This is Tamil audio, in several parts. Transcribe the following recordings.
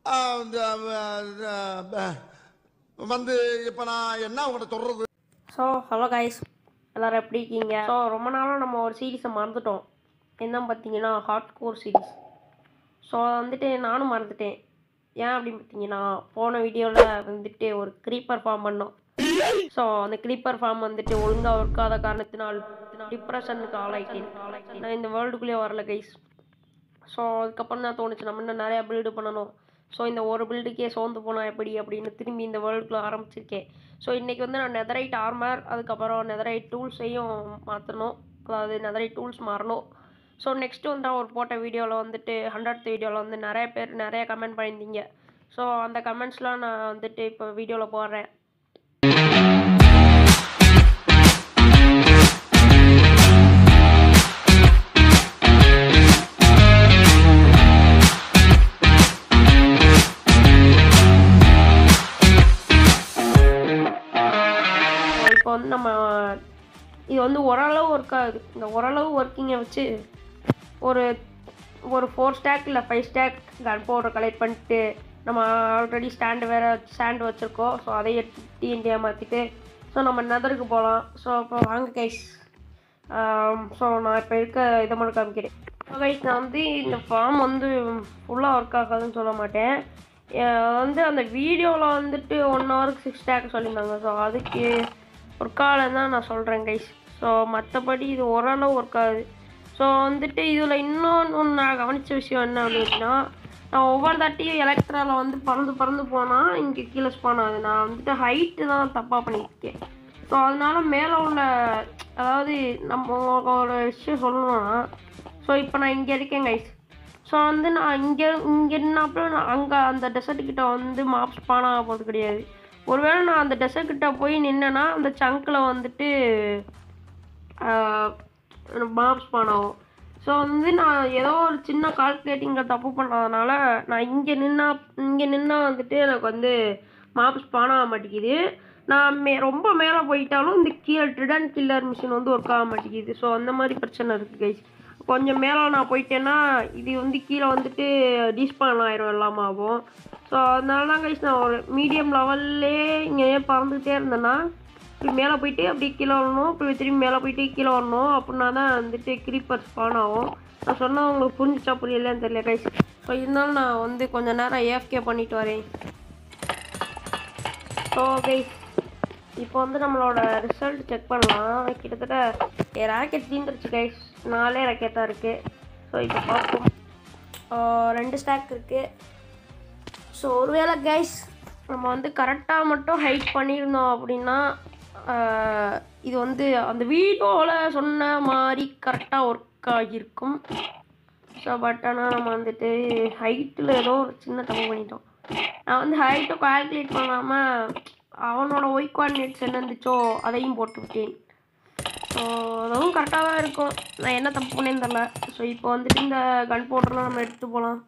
ஆ, இந்த, ஆ, ஆ, வந்து இப்போ நான் என்ன உங்கள்கிட்ட சொல்றது ஸோ ஹலோ கைஸ் எல்லோரும் எப்படி இருக்கீங்க ஸோ ரொம்ப நாளாக நம்ம ஒரு சீரீஸை மறந்துட்டோம் என்ன பார்த்தீங்கன்னா ஹார்ட் கோர் சீரீஸ் ஸோ வந்துட்டு நானும் மறந்துட்டேன் ஏன் அப்படின்னு பார்த்தீங்கன்னா போன வீடியோவில் வந்துட்டு ஒரு க்ரீப்பர் ஃபார்ம் பண்ணோம் ஸோ அந்த க்ரீப்பர் ஃபார்ம் வந்துட்டு ஒழுங்காக இருக்காத காரணத்தினால் டிப்ரெஷனுக்கு ஆளாயிட்டேன் நான் இந்த வேர்ல்டுக்குள்ளேயே வரல கைஸ் ஸோ அதுக்கப்புறம் தான் தோணுச்சு நம்ம இன்னும் நிறையா பில்டு பண்ணணும் ஸோ இந்த ஒரு பில்டுக்கே சோர்ந்து போனால் எப்படி அப்படின்னு திரும்பி இந்த வேர்ல்டுக்குள்ளே ஆரம்பிச்சிருக்கேன் ஸோ இன்றைக்கி வந்து நான் நெதரைட் ஆர்மர் அதுக்கப்புறம் நெதரைட் டூல்ஸையும் மாற்றணும் அதாவது நெதரைட் டூல்ஸ் மாறணும் ஸோ நெக்ஸ்ட்டு வந்து நான் ஒரு போட்ட வீடியோவில் வந்துட்டு ஹண்ட்ரட் வீடியோவில் வந்து நிறைய பேர் நிறைய கமெண்ட் பண்ணியிருந்தீங்க ஸோ அந்த கமெண்ட்ஸ்லாம் நான் வந்துட்டு இப்போ வீடியோவில் போடுறேன் இப்போ வந்து நம்ம இது வந்து ஓரளவு ஒர்க் ஆகுது இந்த ஓரளவு ஒர்க்கிங்கை வச்சு ஒரு ஒரு ஃபோர் ஸ்டாக் இல்லை five stack gunpowder collect பண்ணிட்டு நம்ம ஆல்ரெடி ஸ்டாண்டு வேறு ஸ்டாண்டு வச்சுருக்கோம் ஸோ அதையே டிஎன்டியாக மாற்றிட்டு ஸோ நம்ம நெதருக்கு போகலாம் ஸோ இப்போ வாங்க கைஸ் ஸோ நான் இப்போ இருக்க இதை மட்டும் காமிக்கிறேன் கைஸ் நான் வந்து இந்த ஃபார்ம் வந்து ஃபுல்லாக ஒர்க் ஆகாதுன்னு சொல்ல மாட்டேன் அஹ் வந்து அந்த வீடியோவில் வந்துட்டு ஒன் ஹவருக்கு சிக்ஸ் ஸ்டாக் சொல்லியிருந்தாங்க ஸோ அதுக்கு ஒர்க் ஆகலைன்னு தான் நான் சொல்கிறேன் கைஸ் ஸோ மற்றபடி இது ஓரளவு ஒர்க் ஆகுது ஸோ வந்துட்டு இதில் இன்னொன்று ஒன்று நான் கவனித்த விஷயம் என்ன அப்படின்னா நான் ஒவ்வொரு தாட்டியும் எலக்ட்ராவில் வந்து பறந்து பறந்து போனால் இங்கே கீழே ஸ்பான் ஆகுது நான் வந்துட்டு ஹைட்டு தான் தப்பாக பண்ணியிருக்கேன் ஸோ அதனால மேலே உள்ள அதாவது நம்ம உங்களுக்கு ஒரு விஷயம் சொல்லணும்னா ஸோ இப்போ நான் இங்கே இருக்கேன் கைஸ் ஸோ வந்து நான் இங்கே இங்கே நின்னாப்புல நான் அங்கே அந்த டெசர்ட் கிட்ட வந்து மாப் ஸ்பான் ஆக போகிறது கிடையாது ஒருவேளை நான் அந்த டெசர்ட் கிட்ட போய் நின்னேன்னா அந்த சங்கில் வந்துட்டு மாப் ஸ்பான் ஆகும் ஸோ வந்து நான் ஏதோ ஒரு சின்ன கால்குலேட்டிங்கில் தப்பு பண்ணுறதுனால நான் இங்கே நின்னா இங்கே நின்னா வந்துட்டு எனக்கு வந்து மாப் ஸ்பான் ஆக மாட்டேங்குது நான் மே ரொம்ப மேலே போயிட்டாலும் இந்த கீழே ட்ரிடன் கில்லர் மிஷின் வந்து ஒர்க் ஆக மாட்டேங்குது ஸோ அந்த மாதிரி பிரச்சனை இருக்குது கைஸ் கொஞ்சம் மேலே நான் போயிட்டேன்னா இது வந்து கீழே வந்துட்டு டிஸ்பான் ஆயிரும் எல்லாமே ஆகும் ஸோ அதனால தான் கைஸ் நான் ஒரு மீடியம் லெவல்லே இங்கே பறந்துகிட்டே இருந்தேன்னா இப்படி மேலே போயிட்டு அப்படியே கீழே வரணும் இப்படி திரும்பி மேலே போயிட்டு கீழே வரணும் அப்படின்னா தான் வந்துட்டு கிரீப்பர் ஸ்பான் ஆகும் நான் சொன்னால் உங்களுக்கு புரிஞ்சிச்சா புரியலன்னு தெரியல கைஸ் ஸோ இருந்தாலும் நான் வந்து கொஞ்சம் நேரம் ஏஃப்கே பண்ணிட்டு வரேன் ஸோ கைஸ் இப்போ வந்து நம்மளோட ரிசல்ட் செக் பண்ணலாம் கிட்டத்தட்ட என் ராக்கெட் தீந்துருச்சு கைஸ் நாலே ராக்கெட் தான் இருக்குது ஸோ இப்போ பார்ப்போம் ஆஹ் ரெண்டு ஸ்டாக் இருக்குது ஸோ ஒருவேளை கைஸ் நம்ம வந்து கரெக்டாக மட்டும் ஹைட் பண்ணியிருந்தோம் அப்படின்னா ஆஹ் இது வந்து அந்த வீடியோவில் சொன்ன மாதிரி கரெக்டாக ஒர்க் ஆகியிருக்கும் ஸோ பட் ஆனால் நம்ம வந்துட்டு ஹைட்டில் ஏதோ ஒரு சின்ன தப்பு பண்ணிட்டோம் நான் வந்து ஹைட்டை கால்குலேட் பண்ணாமல் அவனோட ஒய் கோஆர்டினேட்ஸ் என்ன இருந்துச்சோ அதையும் போட்டு விட்டேன் ஸோ அதுவும் கரெக்டாக தான் இருக்கும் நான் என்ன தப்பு பண்ணேன்னு தெரில ஸோ இப்போ வந்துட்டு இந்த கன் பவுடர்லாம் நம்ம எடுத்து போகலாம்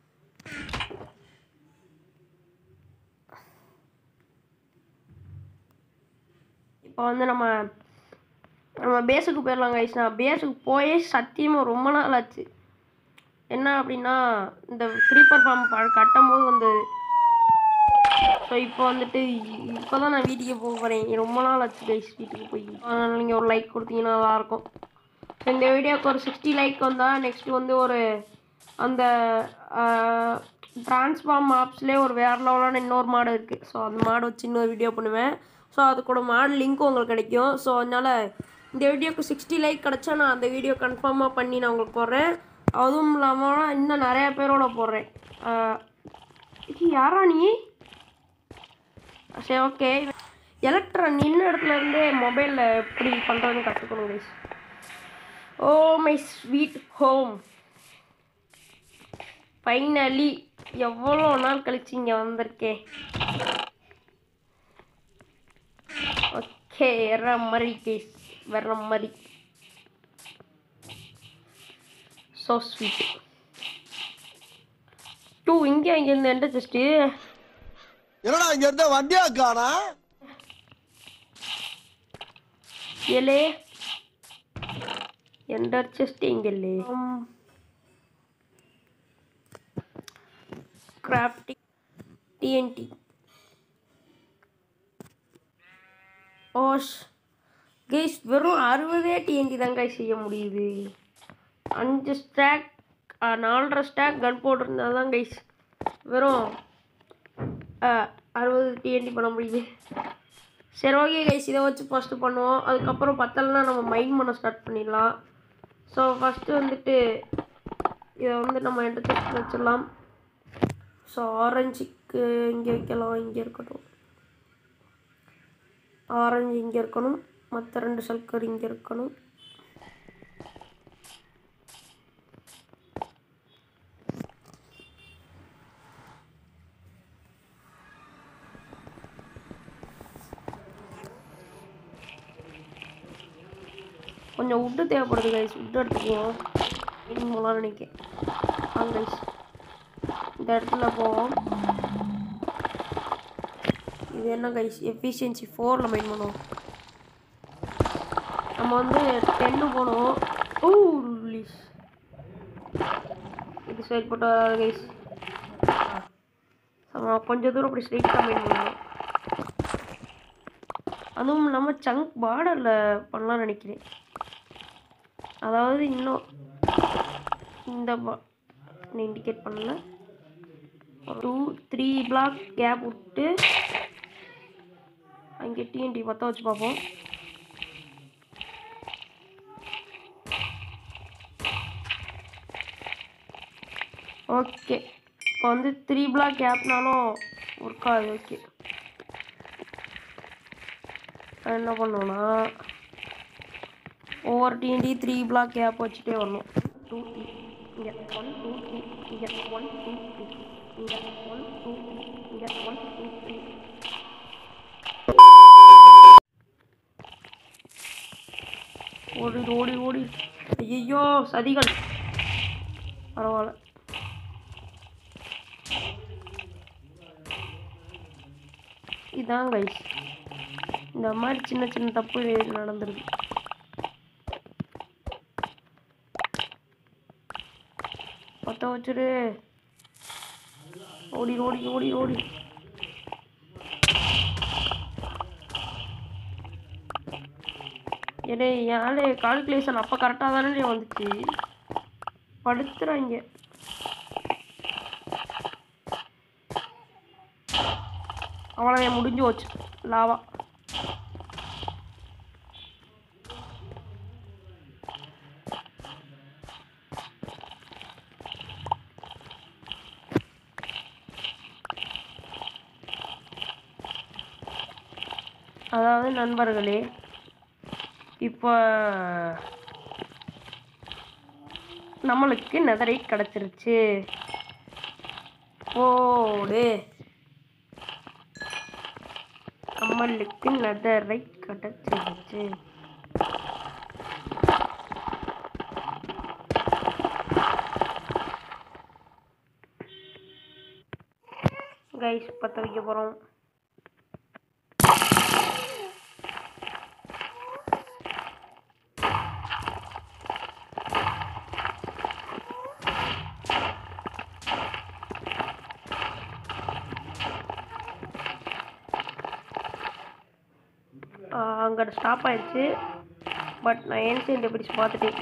இப்போ வந்து நம்ம நம்ம பேஸுக்கு போயிடலாம் கைஸ் நான் பேஸுக்கு போயே சத்தியமாக ரொம்ப நாள் ஆச்சு என்ன அப்படின்னா இந்த க்ரீப்பர் ஃபார்ம் கட்டும்போது வந்தது ஸோ இப்போ வந்துட்டு இப்போ தான் நான் வீட்டுக்கு போக போகிறேன் ரொம்ப நாள் ஆச்சு கைஸ் வீட்டுக்கு போய் அதனால் நீங்கள் ஒரு லைக் கொடுத்தீங்கன்னா நல்லாயிருக்கும் ஸோ இந்த வீடியோக்கு ஒரு சிக்ஸ்டி லைக் வந்தால் நெக்ஸ்ட் வந்து ஒரு அந்த ட்ரான்ஸ்ஃபார்ம் ஆப்ஸ்லேயே ஒரு வேறு லெவலான இன்னொரு மாடு இருக்குது ஸோ அந்த மாடு வச்சு இன்னொரு வீடியோ பண்ணுவேன் ஸோ அதுக்கூட மாடு லிங்க்கும் உங்களுக்கு கிடைக்கும் ஸோ அதனால் இந்த வீடியோக்கு சிக்ஸ்டி லைக் கிடச்சா நான் அந்த வீடியோ கன்ஃபார்மாக பண்ணி நான் உங்களுக்கு போடுறேன் அதுவும் இல்லாமல் இன்னும் நிறையா பேரோட போடுறேன் ஆஹ் இது யாரா நீ சரி ஓகே எலக்ட்ரான் நின்ன இடத்துல இருந்தே மொபைலில் எப்படி பண்ணுறதுன்னு கற்றுக்கணும் guys oh my sweet home finally எவ்வளோ நாள் கழிச்சு இங்கே வந்திருக்கேன் ஓகே வேற மாதிரி கேஸ் வேற மாதிரி ஸோ ஸ்வீட் டூ இங்கே இங்கேருந்து எந்த ஜஸ்ட்டு என்னடா இங்க இருந்த வண்டியா காணா ಎಲೆ ಎಂಡರ್ ಚೆಸ್ಟ್ ಹಿಂಗೆಲ್ಲಿ ಕ್ರಾಫ್ಟಿಂಗ್ டிஎன்டி ஓஷ் கைஸ் வெறும் அறுபதே டிஎன்டி தான் கைஸ் செய்ய முடியுது அஞ்சு ஸ்டாக் நாலரை ஸ்டாக் கன் போட்டிருந்தா தான் கைஸ் வெறும் அறுபது டிஎன்டி பண்ண முடியுது சரி ஓகே கைஸ் இதை வச்சு ஃபஸ்ட்டு பண்ணுவோம் அதுக்கப்புறம் பத்தலைன்னா நம்ம மைண்ட் பண்ண ஸ்டார்ட் பண்ணிடலாம் ஸோ ஃபஸ்ட்டு வந்துட்டு இதை வந்து நம்ம எடுத்து வச்சிடலாம் ஸோ ஆரஞ்சுக்கு இங்கே வைக்கலாம் இங்கே இருக்கட்டும் ஆரஞ்சு இங்கே இருக்கணும் மற்ற ரெண்டு சல்கர் இங்கே இருக்கணும் கொஞ்சம் உட்டு தேவைப்படுது கைஸ் உட்டு எடுத்துக்குவோம் மீன் போகலான்னு நினைக்கிறேன் வாங்க கைஸ் இந்த இடத்துல போவோம் இது என்ன கைஸ் எஃபிஷியன்சி ஃபோரில் மைண்ட் பண்ணுவோம் நம்ம வந்து டென்னு போனோம் ஓ லிஸ் இது செயல்பட்டு வராது கைஸ் நம்ம கொஞ்சம் தூரம் அப்படி ஸ்ட்ரைட்டாக மைண்ட் பண்ணுவோம் அதுவும் இல்லாமல் சங்க் பார்டரில் பண்ணலாம்னு நினைக்கிறேன் அதாவது இன்னும் இந்த இண்டிகேட் பண்ணல டூ த்ரீ பிளாக் கேப் விட்டு அங்கே டிஎன்டி பற்ற வச்சு பார்ப்போம் ஓகே இப்போ வந்து த்ரீ பிளாக் கேப்னாலும் ஒர்க் ஆகுது ஓகே என்ன பண்ணோன்னா ஒவ்வொரு டிஎன்டி த்ரீ பிளாக் கேப் வச்சுட்டே வரணும் டூ த்ரீ இங்கே ஒன் டூ த்ரீ இங்கே ஒன் டூ த்ரீ இங்கே ஒன் டூ த்ரீ இங்கே ஒன் டூ த்ரீ ஓடி ஓடி ஓடி ஐயோ சதிகள் பரவாயில்ல இதான் கைஸ் இந்த மாதிரி சின்ன சின்ன தப்பு நடந்துருது பற்ற வச்சுரு ஓடி ஓடி ஓடி ஓடி ஏடே ஏழே கால்குலேஷன் அப்போ கரெக்டாக தானே வந்துச்சு படுத்துறாங்க அவ்வளோதான் முடிஞ்சு போச்சு லாவா அதாவது நண்பர்களே இப்போ நம்மளுக்கு நெதரை கிடச்சிருச்சு ஓடு நம்மளுக்கு நெதரை கிடச்சிருச்சு கைஸ் பற்ற வைக்க போகிறோம் அங்கே ஸ்டாப் ஆயிடுச்சு பட் நான் ஏன்சியன்ட் பிடிச்சி பார்த்துட்டேன்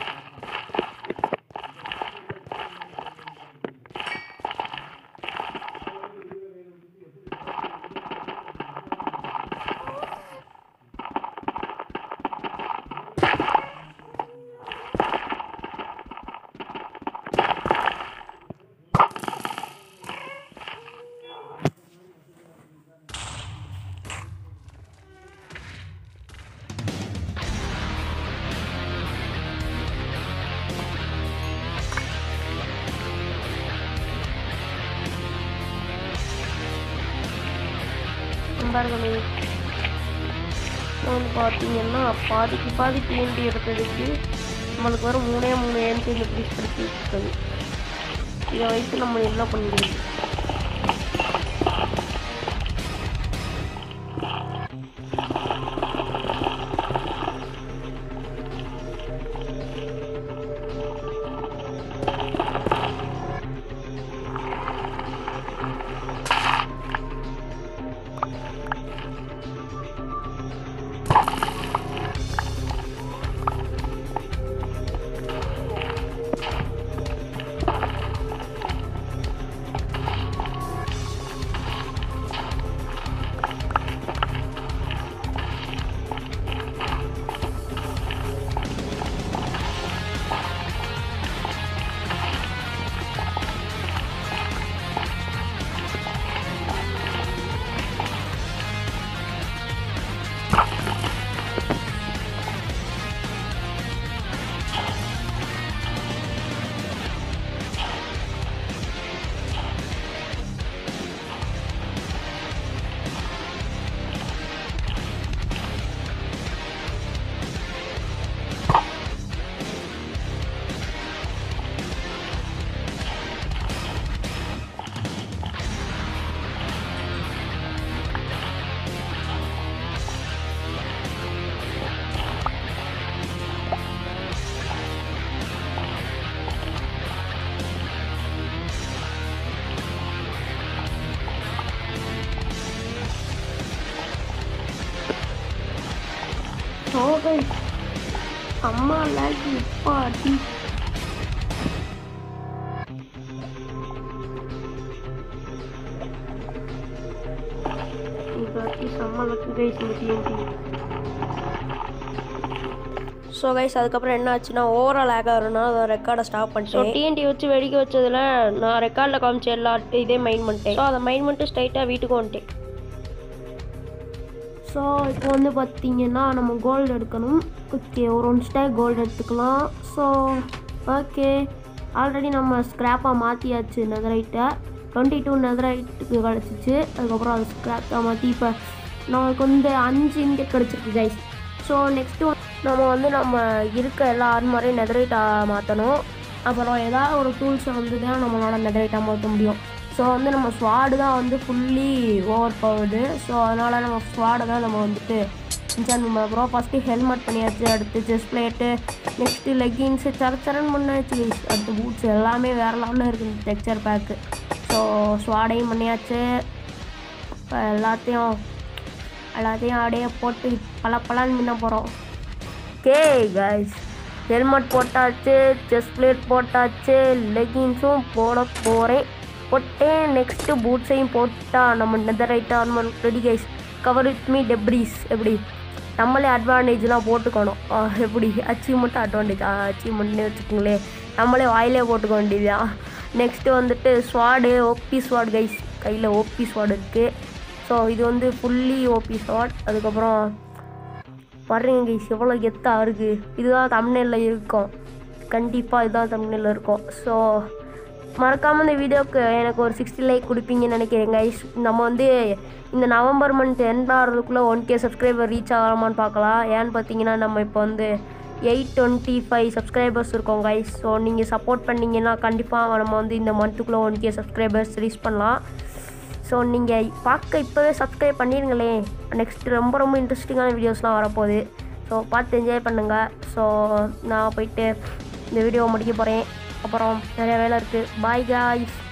நண்பர்களே வந்து பார்த்தீங்கன்னா பாதிக்கு பாதி டிஎன்டி எடுத்ததுக்கு நம்மளுக்கு வர மூணே மூணு ஏன்டி ப்ளீஸ் படிச்சு வச்சுருக்குது இதை வைத்து நம்ம என்ன பண்ணிடுது ஸோ கைஸ் அம்மா லேக் இப்போ அடி இப்போ செம்ம லக்கு கைஸ் இந்த டிஎன்டி ஸோ கைஸ் அதுக்கப்புறம் என்ன ஆச்சுன்னா ஓவரால் லேக் ஆகிறதுனா அதை ரெக்கார்டை ஸ்டாப் ஸோ பண்ணிட்டேன் டிஎன்டி வச்சு வெடிக்க வச்சதுல நான் ரெக்கார்டில் காமிச்ச எல்லா இதே மைண்ட் பண்ணிட்டேன் ஸோ அதை மைண்ட் பண்ணிட்டு ஸ்ட்ரைட்டாக வீட்டுக்கு வந்துட்டேன் ஸோ இப்போ வந்து பார்த்தீங்கன்னா நம்ம கோல்டு எடுக்கணும் ஓகே ஒரு ஒன் ஸ்டாக் கோல்டு எடுத்துக்கலாம் ஸோ ஓகே ஆல்ரெடி நம்ம ஸ்க்ராப்பாக மாற்றியாச்சு நெதரைட்டை டுவெண்ட்டி டூ நெதரைட்டுக்கு கிடச்சிச்சு அதுக்கப்புறம் அது ஸ்க்ராப்பாக மாற்றி இப்போ நமக்கு வந்து அஞ்சு இன்கெட் கிடச்சிருக்கு கைஸ் ஸோ நெக்ஸ்ட்டு நம்ம வந்து நம்ம இருக்க எல்லா ஆர்மரையும் நெதரைட்டாக மாற்றணும் அப்புறம் ஏதாவது ஒரு டூல்ஸை வந்து தான் நம்மளால நெதரைட்டாக மாற்ற முடியும் ஸோ வந்து நம்ம ஸ்வாடு தான் வந்து ஃபுல்லி ஓவர் பவர்டு ஸோ அதனால் நம்ம ஸ்வாடை தான் நம்ம வந்துட்டு இன்சான் பண்ணுறோம் ஃபஸ்ட்டு ஹெல்மெட் பண்ணியாச்சு அடுத்து செஸ்ட் பிளேட்டு நெக்ஸ்ட்டு லெக்கின்ஸு சரச்சரன் பண்ணாச்சு guys. அடுத்து பூட்ஸ் எல்லாமே வேறு லெவலில் இருக்குது டெக்ஸ்சர் பேக்கு ஸோ ஸ்வாடையும் பண்ணியாச்சு இப்போ எல்லாத்தையும் எல்லாத்தையும் அப்படியே போட்டு பல பலன்னு முன்ன போகிறோம் ஓகே கைஸ் ஹெல்மெட் போட்டாச்சு செஸ்ட் பிளேட் போட்டாச்சு லெகின்ஸும் போட போகிறேன் போட்டேன் நெக்ஸ்ட்டு பூட்ஸையும் போட்டால் நம்ம netherite armour ready guys cover with me debris எப்படி நம்மளே அட்வான்டேஜ்லாம் போட்டுக்கணும் ஆ, எப்படி அச்சீவ்மெண்ட்டு அட்வான்டேஜ் அச்சீவ்மெண்ட்னே வச்சுக்கோங்களேன் நம்மளே வாயிலே போட்டுக்க வேண்டியதுதான் நெக்ஸ்ட்டு வந்துட்டு ஸ்வாடு ஓபி ஸ்வாட் கைஸ் கையில் ஓபி ஸ்வாட் இருக்குது ஸோ இது வந்து ஃபுல்லி ஓபி ஸ்வாட் அதுக்கப்புறம் பாருங்க கைஸ் எவ்வளோ கெத்தாக இருக்குது இதுதான் தமிழ்நெல்லில் இருக்கும் கண்டிப்பாக இதுதான் தமிழ்நெல்லில் இருக்கும் ஸோ மறக்காமல் இந்த வீடியோக்கு எனக்கு ஒரு சிக்ஸ்டி லைக் கொடுப்பீங்கன்னு நினைக்கிறேன் கைஸ் நம்ம வந்து இந்த நவம்பர் மந்த் எண்ட் ஆகிறதுக்குள்ளே ஒன் கே சப்ஸ்கிரைபர் ரீச் ஆகலாமான்னு பார்க்கலாம் ஏன்னு பார்த்தீங்கன்னா நம்ம இப்போ வந்து எயிட் டுவெண்ட்டி ஃபைவ் சப்ஸ்கிரைபர்ஸ் இருக்கோம் கைஸ் ஸோ நீங்கள் சப்போர்ட் பண்ணீங்கன்னா கண்டிப்பாக நம்ம வந்து இந்த மந்த்துக்குள்ளே ஒன் கே சப்ஸ்கிரைபர்ஸ் ரீச் பண்ணலாம் ஸோ நீங்கள் பார்க்க இப்போவே சப்ஸ்கிரைப் பண்ணிடுங்களே நெக்ஸ்ட் ரொம்ப ரொம்ப இன்ட்ரெஸ்டிங்கான வீடியோஸ்லாம் வரப்போகுது ஸோ பார்த்து என்ஜாய் பண்ணுங்கள் ஸோ நான் போயிட்டு இந்த வீடியோ முடிக்க போகிறேன் அப்புறம் நிறைய வேலை இருக்குது பாய் காய்ஸ்